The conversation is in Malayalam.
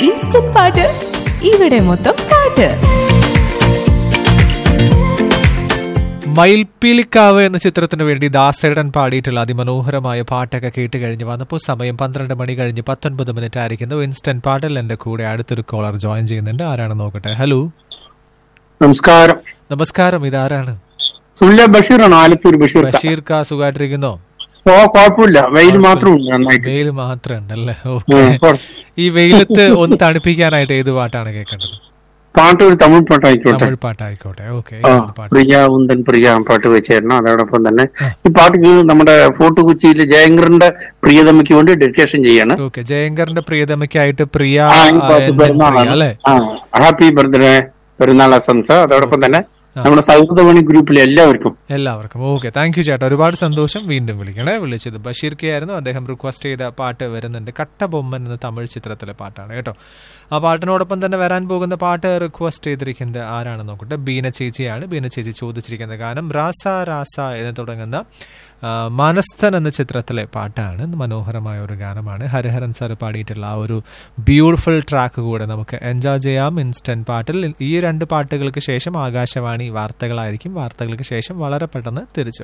ഇൻസ്റ്റന്റ് പാട്ട് ഇവിടെ മൊത്തം പാട്ട് മയിൽപ്പീലിക്കാവ് എന്ന ചിത്രത്തിന് വേണ്ടി ദാസേടൻ പാടിയിട്ടുള്ള അതിമനോഹരമായ പാട്ടൊക്കെ കേട്ട് കഴിഞ്ഞ് വന്നപ്പോൾ സമയം പന്ത്രണ്ട് മണി കഴിഞ്ഞ് പത്തൊൻപത് മിനിറ്റ് ആയിരിക്കുന്നു ഇൻസ്റ്റന്റ് പാട്ടിൽ എന്റെ കൂടെ അടുത്തൊരു കോളർ ജോയിൻ ചെയ്യുന്നുണ്ട് ആരാണ് നോക്കട്ടെ ഹലോ നമസ്കാരം നമസ്കാരം ഇതാരാണ് സുല്ല ബഷീറാണ് ആലത്തൂർ ബഷീർ ബഷീർ കാ സുഖമായിട്ടിരിക്കുന്നോ ഓ കുഴപ്പമില്ല വെയിൽ മാത്രമുണ്ട് നന്നായിട്ട് വെയിൽ മാത്രം ഉണ്ടല്ലേ ഉം, ഓക്കെ കുഴ- ഈ വെയിലത്ത് ഒന്ന് തണുപ്പിക്കാനായിട്ട് ഏത് പാട്ടാണ് കേൾക്കേണ്ടത് പാട്ട് ഒരു തമിഴ് പാട്ടായിക്കോട്ടെ തമിഴ് പാട്ടായിക്കോട്ടെ ഓക്കെ ആ പ്രിയ ഉന്തൻ പ്രിയ പാട്ട് വെച്ചായിരുന്നു അതോടൊപ്പം തന്നെ ഈ പാട്ട് കേൾക്കുന്നത് നമ്മുടെ ഫോർട്ട് കൊച്ചിയിലെ ജയങ്കറിന്റെ പ്രിയതമയ്ക്ക് വേണ്ടി ഡെഡിക്കേഷൻ ചെയ്യാണ് ഓക്കെ ജയങ്കറിന്റെ പ്രിയതമയ്ക്കായിട്ട് പ്രിയ ആ, ഈ ആ, പാട്ട് എൻ- പ്രിയ പെരുന്നാളാണ് അല്ലെ ആ ഹാപ്പി ബർത്ത്ഡേ പെരുന്നാൾ ആശംസ അതോടൊപ്പം തന്നെ നമ്മുടെ സൗഹൃദമണി ഗ്രൂപ്പിലെ എല്ലാവർക്കും എല്ലാവർക്കും ഓക്കെ താങ്ക് യു ചേട്ടാ ഒരുപാട് സന്തോഷം വീണ്ടും വിളിക്കണേ വിളിച്ചത് ബഷീർ കെ ആയിരുന്നു അദ്ദേഹം റിക്വസ്റ്റ് ചെയ്ത പാട്ട് വരുന്നുണ്ട് കട്ടബൊമ്മൻ എന്ന തമിഴ് ചിത്രത്തിലെ പാട്ടാണ് കേട്ടോ ആ പാട്ടിനോടൊപ്പം തന്നെ വരാൻ പോകുന്ന പാട്ട് റിക്വസ്റ്റ് ചെയ്തിരിക്കുന്നത് ആരാണെന്ന് നോക്കട്ടെ ബീന ചേച്ചിയാണ് ബീന ചേച്ചി ചോദിച്ചിരിക്കുന്ന ഗാനം റാസ റാസ എന്ന് തുടങ്ങുന്ന ആ, മനസ്ഥൻ എന്ന ചിത്രത്തിലെ പാട്ടാണ് മനോഹരമായ ഒരു ഗാനമാണ് ഹരിഹരൻ സാർ പാടിയിട്ടുള്ള ആ ഒരു ബ്യൂട്ടിഫുൾ ട്രാക്ക് കൂടെ നമുക്ക് എൻജോയ് ചെയ്യാം ഇൻസ്റ്റന്റ് പാട്ടിൽ ഈ രണ്ട് പാട്ടുകൾക്ക് ശേഷം ആകാശവാണി വാർത്തകളായിരിക്കും വാർത്തകൾക്ക് ശേഷം വളരെ പെട്ടെന്ന് തിരിച്ചു